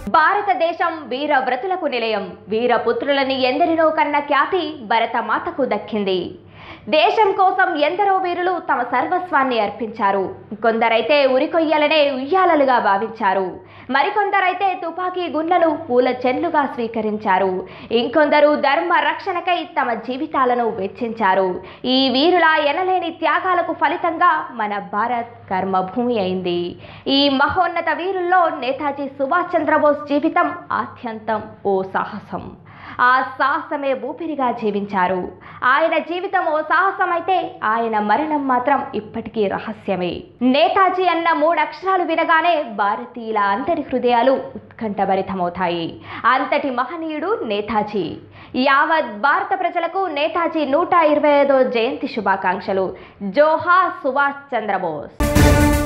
భారతదేశం వీర వ్రతులకు నిలయం వీరపుత్రులని ఎందరినో కన్న ఖ్యాతి భరతమాతకు దక్కింది దేశం కోసం ఎందరో వీరులు తమ సర్వస్వాన్ని అర్పించారు కొందరైతే ఉరికొయ్యలనే ఉయ్యాలలుగా భావించారు మరికొందరైతే తుపాకీ గుండ్లను పూల చెన్లుగా స్వీకరించారు ఇంకొందరు ధర్మ రక్షణకై తమ జీవితాలను వెచ్చించారు ఈ వీరుల ఎనలేని త్యాగాలకు ఫలితంగా మన భారత్ కర్మభూమి అయింది ఈ మహోన్నత వీరుల్లో నేతాజీ సుభాష్ చంద్రబోస్ జీవితం ఆద్యంతం ఓ సాహసం ఆ సాహసమే ఊపిరిగా జీవించారు ఆయన జీవితం ఓ సాహసమైతే ఆయన మరణం మాత్రం ఇప్పటికీ రహస్యమే నేతాజీ అన్న మూడు అక్షరాలు వినగానే భారతీయుల అందరి హృదయాలు ఉత్కంఠభరితమవుతాయి అంతటి మహనీయుడు నేతాజీ యావత్ భారత ప్రజలకు నేతాజీ నూట ఇరవై ఐదో జయంతి శుభాకాంక్షలు జోహార్ సుభాష్ చంద్రబోస్